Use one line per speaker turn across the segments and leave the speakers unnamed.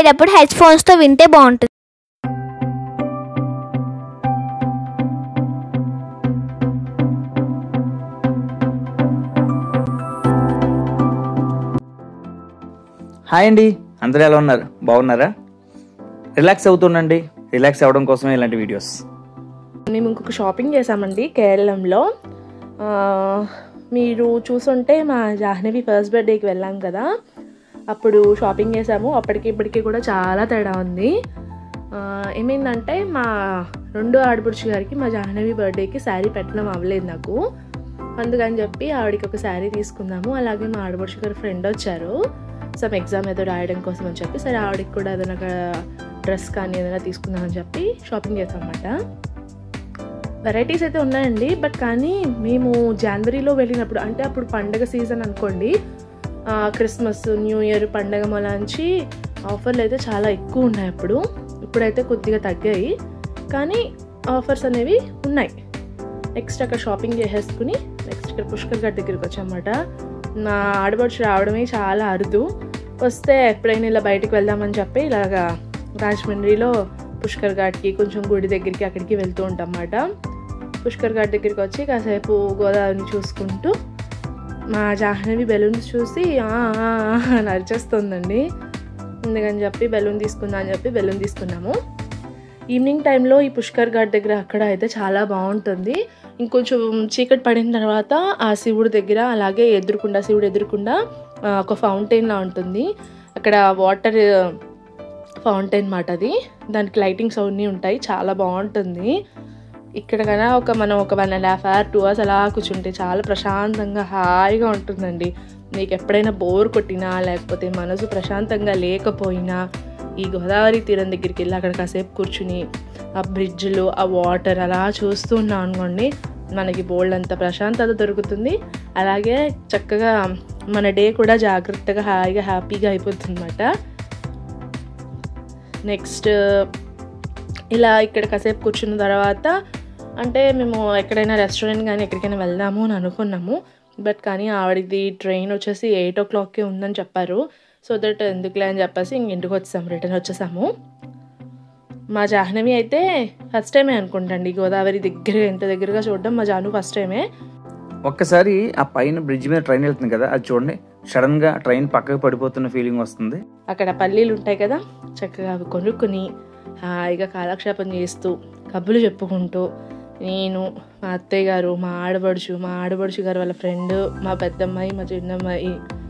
వెళ్ళేటప్పుడు హెడ్ ఫోన్స్తో వింటే బాగుంటుంది
హాయ్ అండి అందరూ ఎలా ఉన్నారు బాగున్నారా రిలాక్స్ అవుతుండండి రిలాక్స్ అవ్వడం కోసమే ఇలాంటి వీడియోస్
మేము ఇంకొక షాపింగ్ చేసామండి కేరళంలో ఆ, మీరు చూసుంటే మా జాహ్నవి ఫస్ట్ బర్త్డేకి వెళ్ళాం కదా అప్పుడు షాపింగ్ చేసాము అప్పటికి ఇప్పటికి కూడా చాలా తేడా ఉంది ఆ, ఏమైందంటే మా రెండు ఆడపడుచు గారికి మా జాహ్నవి బర్త్డేకి శారీ పెట్టడం అవ్వలేదు నాకు అందుకని చెప్పి ఆవిడకి ఒక శారీ తీసుకుందాము అలాగే మా ఆడపడుచు గారి ఫ్రెండ్ వచ్చారు సమ్ ఎగ్జామ్ ఏదో రాయడం కోసం అని చెప్పి సరే ఆవిడకి కూడా ఏదైనా డ్రెస్ కానీ ఏదైనా తీసుకుందామని చెప్పి షాపింగ్ చేసామన్నమాట వెరైటీస్ అయితే ఉన్నాయండి బట్ కానీ మేము జనవరిలో వెళ్ళినప్పుడు అంటే అప్పుడు పండగ సీజన్ అనుకోండి ఆ, క్రిస్మస్ న్యూ ఇయర్ పండగ మొలాంచి ఆఫర్లు అయితే చాలా ఎక్కువ ఉన్నాయి అప్పుడు ఇప్పుడైతే కొద్దిగా తగ్గాయి కానీ ఆఫర్స్ అనేవి ఉన్నాయి నెక్స్ట్ అక్కడ షాపింగ్ చేసేసుకుని నెక్స్ట్ ఇక్కడ పుష్కర్ ఘాట్ దగ్గరికి వచ్చామన్నమాట నా ఆడపడుచు రావడమే చాలా అరుదు వస్తే ఎప్పుడైనా ఇలా బయటికి వెళ్దామని చెప్పి ఇలాగా రాజమండ్రిలో పుష్కర్ ఘాట్కి కొంచెం గుడి దగ్గరికి అక్కడికి వెళ్తూ ఉంటాం అన్నమాట పుష్కర్ ఘాట్ దగ్గరికి వచ్చి కాసేపు గోదావరిని చూసుకుంటూ మా జాహ్నవి బెలూన్స్ చూసి "ఆ, ఆ, ఆ" అని అరిచేస్తుందండి అందుకని చెప్పి బెలూన్ తీసుకుందా అని చెప్పి బెలూన్ తీసుకున్నాము ఈవినింగ్ టైంలో ఈ పుష్కర్ ఘాట్ దగ్గర అక్కడ అయితే చాలా బాగుంటుంది ఇంకొంచెం చీకటి పడిన తర్వాత ఆ శివుడి దగ్గర అలాగే ఎదురుకుండా శివుడు ఎదురుకుండా ఆ, ఒక ఫౌంటైన్లా ఉంటుంది అక్కడ వాటర్ ఫౌంటైన్ మాట అది దానికి లైటింగ్స్ అవన్నీ ఉంటాయి చాలా బాగుంటుంది ఇక్కడ కన్నా ఒక మనం ఒక one and half hour two hours అలా కూర్చుంటే చాలా ప్రశాంతంగా హాయిగా ఉంటుందండి మీకు ఎప్పుడైనా బోర్ కొట్టినా లేకపోతే మనసు ప్రశాంతంగా లేకపోయినా ఈ గోదావరి తీరం దగ్గరికి వెళ్ళి అక్కడ కాసేపు కూర్చుని ఆ బ్రిడ్జ్లు ఆ వాటర్ అలా చూస్తూ ఉన్నాం అనుకోండి మనకి బోల్డ్ అంత ప్రశాంతత దొరుకుతుంది అలాగే చక్కగా మన డే కూడా జాగ్రత్తగా హాయిగా హ్యాపీగా అయిపోతుంది అనమాట నెక్స్ట్ ఇలా ఇక్కడ కాసేపు కూర్చున్న తర్వాత అంటే మేము ఎక్కడైనా రెస్టారెంట్ కానీ ఎక్కడికైనా వెళ్దాము అని అనుకున్నాము బట్ కానీ ఆవిడది ట్రైన్ వచ్చేసి ఎయిట్ ఓ క్లాక్కి ఉందని చెప్పారు సో దట్ ఎందుకులే అని చెప్పేసి ఇంక ఇంటికి వచ్చేసాము రిటర్న్ వచ్చేసాము మా జాహ్నవి అయితే ఫస్ట్ టైమే అనుకుంటండి గోదావరి దగ్గర ఎంత దగ్గరగా చూడడం మా జాను ఫస్ట్ టైమే
ఒక్కసారి ఆ పైన బ్రిడ్జ్ మీద ట్రైన్ వెళ్తుంది కదా అది చూడండి సడన్ గా ట్రైన్ పక్కకు పడిపోతున్న ఫీలింగ్ వస్తుంది
అక్కడ పల్లీలు ఉంటాయి కదా చక్కగా అవి కొనుక్కుని హాయిగా కాలక్షేపం చేస్తూ కబులు చెప్పుకుంటూ నేను మా అత్తయ్య గారు మా ఆడబడుచు మా ఆడబడుచు గారు వాళ్ళ ఫ్రెండ్ మా పెద్దమ్మాయి మా చిన్నమ్మాయి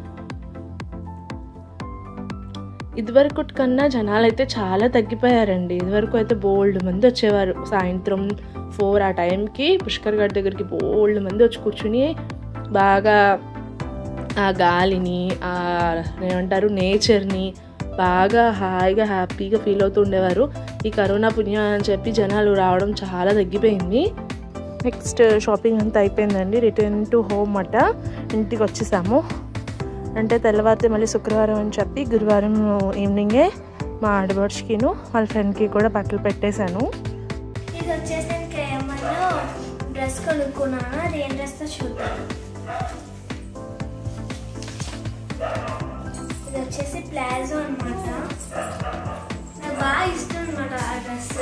ఇదివరకు కన్నా జనాలు అయితే చాలా తగ్గిపోయారండి ఇదివరకు అయితే బోల్డ్ మంది వచ్చేవారు సాయంత్రం ఫోర్ ఆ టైంకి పుష్కర్ ఘాట్ దగ్గరికి బోల్డ్ మంది వచ్చి కూర్చుని బాగా ఆ గాలిని ఆ ఏమంటారు నేచర్ని బాగా హాయిగా హ్యాపీగా ఫీల్ అవుతూ ఉండేవారు ఈ కరోనా పుణ్యం అని చెప్పి జనాలు రావడం చాలా తగ్గిపోయింది నెక్స్ట్ షాపింగ్ అంతా అయిపోయిందండి రిటర్న్ టు హోమ్ అట ఇంటికి వచ్చేసాము అంటే తెల్లవారితే మళ్ళీ శుక్రవారం అని చెప్పి గురువారం ఈవినింగే మా ఆడబడుచుకిను వాళ్ళ ఫ్రెండ్కి కూడా బట్టలు పెట్టేశాను
ఇది వచ్చేసి నేను కేఎంఆర్లో డ్రెస్ కొనుక్కున్నాను అది ఏం డ్రెస్తో చూద్దాం ఇది వచ్చేసి ప్లాజో అనమాట నాకు బాగా ఇష్టం అనమాట ఆ dress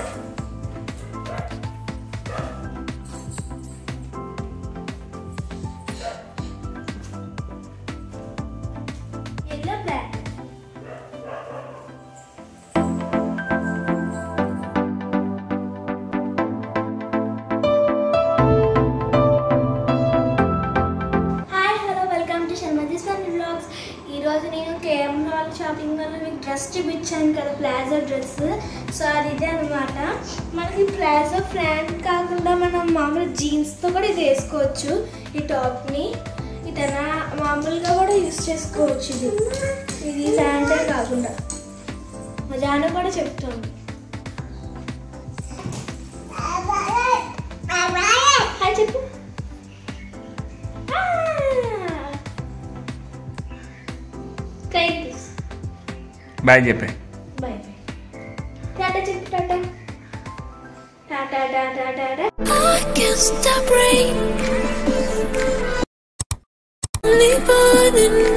yellow black hi hello welcome to Sharmadis fun blogs ఈరోజు నేను కేఎం మాల్ షాపింగ్ మాల్లో మీకు డ్రెస్ చూపించాను కదా ప్లాజో డ్రెస్ సో అది ఇదే అనమాట మనకి ప్లాజో ఫ్రాంట్ కాకుండా మనం మామూలు జీన్స్తో కూడా ఇది వేసుకోవచ్చు ఈ టాప్ని ఇతన మామూలుగా కూడా యూస్ చేసుకోవచ్చు ఇది ఇది ఫ్యాంటే కాకుండా మా జాను కూడా చెప్తుంది హాయ్ చెప్పు కైట్
బాయ్ చెప్పే
బాయ్ బాయ్ టాటా చెప్పు టాటా Tata Tata Tata
Against the rain, only burning